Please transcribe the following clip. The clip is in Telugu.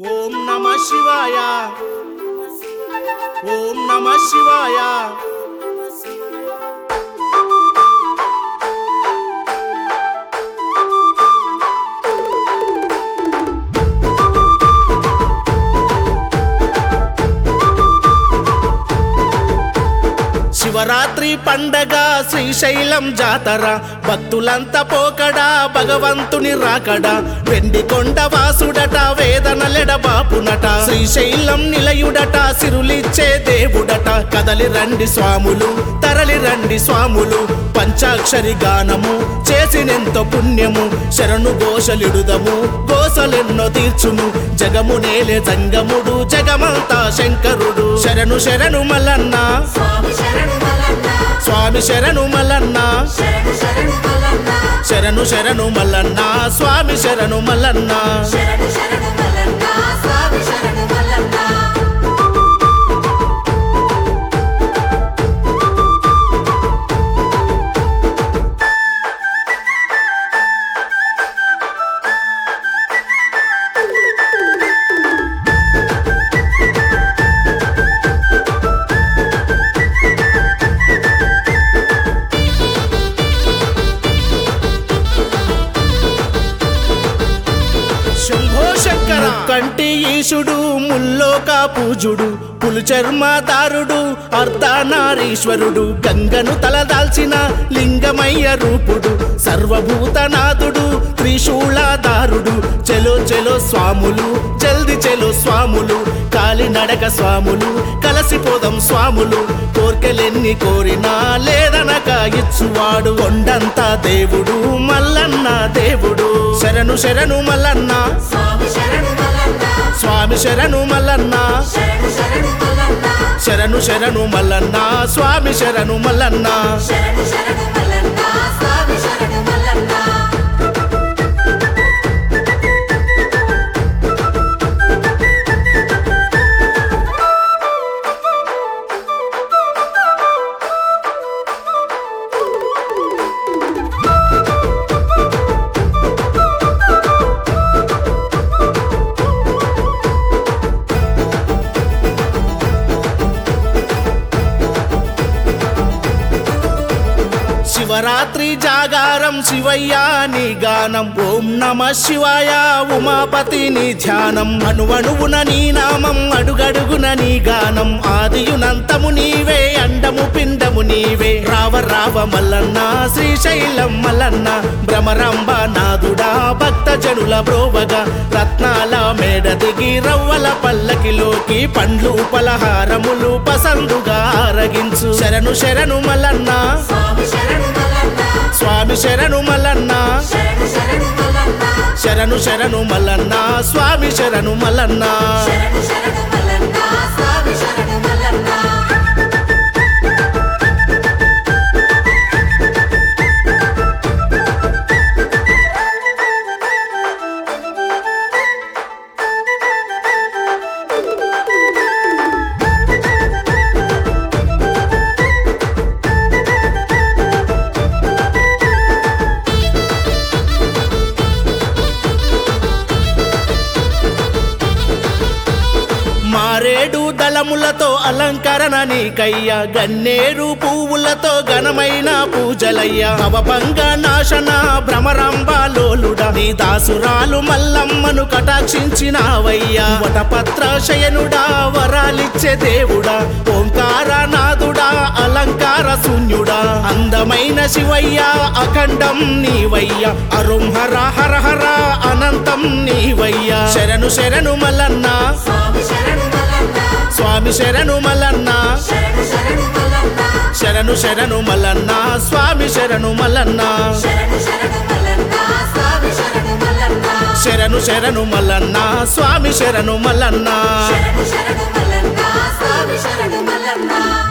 ఓం నమ శివాయ ఓం నమ శివాయ శివరాత్రి పండగ శ్రీశైలం జాతర భక్తులంతా పోకడా భగవంతుని రాకడా వెండి కొండ వాసుడట వేదనలెడ బాపునట శ్రీశైలం నిలయుడట సిరులిచ్చే దేవుడట కదలి రండి స్వాములు తరలి రండి స్వాములు పంచాక్షరి గానము చేసినెంతో పుణ్యము శరణు ఘోషలిడుదము గోసలెన్నో తీర్చుము జగము నేలే జంగముడు జగమంతా శంకరుడు శరణు శరణు మల్లన్న స్వామి శరణు మల్లన్న స్వామి శరణు మల్లన్న శరణు శరణు మల్లన్న శరణు శరణు మల్లన్న స్వామి శరణు మల్లన్న శరణు శరణు మల్లన్న స్వామి శరణు మల్లన్న శంభో శంకర కంటి ఈశుడు ముల్లోక పూజుడు పులు చర్మదారుడు అర్ధనారీశ్వరుడు గంగను తలదాల్చిన లింగమయ్య రూపుడు సర్వభూతనాథుడు త్రిశూలదారుడు చెలో చెలో స్వాములు జల్ది చెలో స్వాములు కాలి నడక స్వాములు కలసిపోదాం స్వాములు కోర్కెలెన్ని కోరినా లేదనక ఇచ్చువాడు కొండంత దేవుడు మల్లన్న దేవుడు శరణు శరణు మల్లన్న స్వామి శరణు మల్లన్న స్వామి శరణు మల్లన్న శరణు శరణు మల్లన్న శరణు శరణు మల్లన్న స్వామి శరణు మల్లన్న శరణు శరణు మల్లన్న స్వామి శరణు మల్లన్న శివరాత్రి జాగారం శివయ్య నీ గానం ఓం నమ శివాయ ఉమాపతి నీ ధ్యానం అణువణువున నీ నామం అడుగడుగున నీ గానం ఆదియునంతము నీవే అండము పిండము నీవే రావ రావ మల్లన్న శ్రీశైలం మల్లన్న భ్రమరంబ నాదుడా భక్త జనుల బ్రోవగా రత్నాల మేడ దిగి రవ్వల పల్లకిలోకి పండ్లు పలహారములు పసందుగా ఆరగించు శరణు శరణు మల్లన్న స్వామి శరణు మల్లన్న స్వామి శరణు మల్లన్న శరణు శరణు మల్లన్న శరణు శరణు మల్లన్న స్వామి శరణు మల్లన్న శరణు శరణు మల్లన్న స్వామి శరణు మల్లన్న మారేడు దళములతో అలంకరణ నీకయ్య గన్నేరు పువ్వులతో ఘనమైన పూజలయ్య అవభంగ నాశన భ్రమరంబాలోలుడా నీ దాసురాలు మల్లమ్మను కటాక్షించినావయ్యా వటపత్ర శయనుడా వరాలిచ్చే దేవుడా ఓంకార నాదుడా అలంకార శూన్యుడా అందమైన శివయ్య అఖండం నీవయ్య అరుం హర హర హర అనంతం నీవయ్య శరణు శరణు మల్లన్న స్వామి శరణు మల్లన్న స్వామి శరణు మల్లన్న శరణు శరణు మల్లన్న శరణు శరణు మల్లన్న స్వామి శరణు మల్లన్న శరణు శరణు మల్లన్న స్వామి శరణు మల్లన్న శరణు శరణు మల్లన్న స్వామి శరణు మల్లన్న శరణు శరణు మల్లన్న స్వామి శరణు మల్లన్న